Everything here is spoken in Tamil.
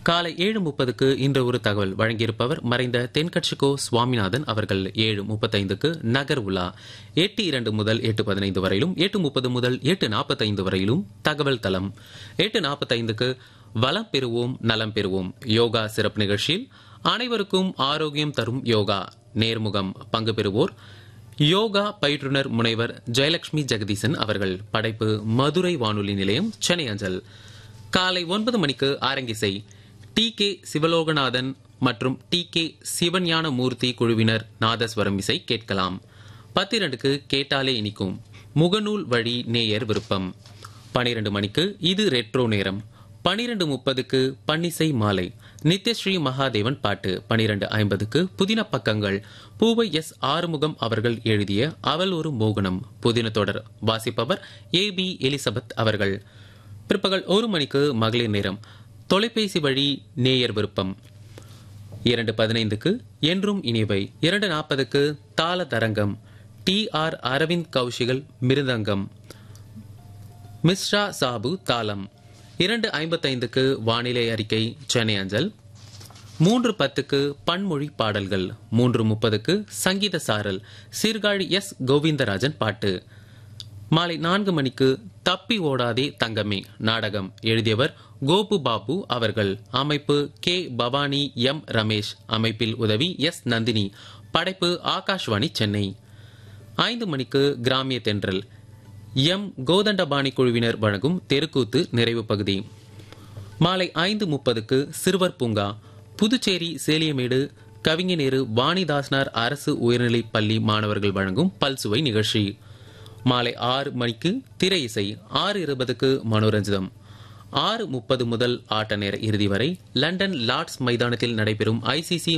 காலை ஏழு முப்பதுக்கு இன்று ஒரு தகவல் வழங்கியிருப்பவர் மறைந்த தென்கட்சிக்கோ சுவாமிநாதன் அவர்கள் ஏழு முப்பத்தைந்துக்கு நகர் உலா எட்டு இரண்டு முதல் எட்டு பதினைந்து வரையிலும் எட்டு முப்பது முதல் எட்டு நாற்பத்தைந்து வரையிலும் தகவல் தளம் எட்டு நாற்பத்தைந்துக்கு வளம் பெறுவோம் நலம் பெறுவோம் யோகா சிறப்பு நிகழ்ச்சியில் அனைவருக்கும் ஆரோக்கியம் தரும் யோகா நேர்முகம் பங்கு பெறுவோர் யோகா பயிற்றுனர் முனைவர் ஜெயலட்சுமி ஜெகதீசன் அவர்கள் படைப்பு மதுரை வானொலி நிலையம் சென்னை அஞ்சல் காலை ஒன்பது மணிக்கு அரங்கிசை டி கே சிவலோகநாதன் மற்றும் டி கே சிவஞான மூர்த்தி குழுவினர் நாதஸ்வரம் இசை கேட்கலாம் பத்திரண்டுக்கு கேட்டாலே இனிக்கும் முகநூல் வழி நேயர் விருப்பம் பனிரெண்டு மணிக்கு இது ரெட்ரோ நேரம் பனிரெண்டு முப்பதுக்கு பன்னிசை மாலை நித்யஸ்ரீ மகாதேவன் பாட்டு பனிரெண்டு ஐம்பதுக்கு புதின பக்கங்கள் பூவை எஸ் ஆறுமுகம் அவர்கள் எழுதிய அவள் ஒரு மோகனம் புதின தொடர் வாசிப்பவர் ஏ பி எலிசபெத் அவர்கள் பிற்பகல் ஒரு மணிக்கு மகளிர் நேரம் தொலைபேசி வழி நேயர் விருப்பம் இரண்டு பதினைந்துக்கு என்றும் இனிவை இரண்டு நாற்பதுக்கு தாள தரங்கம் டி ஆர் அரவிந்த் கௌஷிகள் மிருதங்கம் மிஸ்ரா சாபு தாளம் இரண்டு ஐம்பத்தைந்துக்கு வானிலை அறிக்கை சென்னை அஞ்சல் மூன்று பத்துக்கு பன்மொழி பாடல்கள் மூன்று முப்பதுக்கு சங்கீத சாரல் சீர்காழி எஸ் கோவிந்தராஜன் பாட்டு மாலை நான்கு மணிக்கு தப்பி ஓடாதே தங்கமே நாடகம் எழுதியவர் கோபு பாபு அவர்கள் அமைப்பு கே பவானி எம் ரமேஷ் அமைப்பில் உதவி எஸ் நந்தினி படைப்பு ஆகாஷ்வாணி சென்னை ஐந்து மணிக்கு கிராமிய தென்றல் எம் கோதண்டபாணி குழுவினர் வழங்கும் தெருக்கூத்து நிறைவு பகுதி மாலை ஐந்து முப்பதுக்கு சிறுவர் பூங்கா புதுச்சேரி சேலியமேடு கவிஞநேரு வாணிதாசனார் அரசு உயர்நிலைப் பள்ளி மாணவர்கள் வழங்கும் பல்சுவை நிகழ்ச்சி மாலை ஆறு மணிக்கு திரை இசை ஆறு இருபதுக்கு மனோரஞ்சிதம் ஆறு முப்பது முதல் ஆட்ட நேர இறுதி வரை லண்டன் லார்ட்ஸ் மைதானத்தில் நடைபெறும் ஐசிசி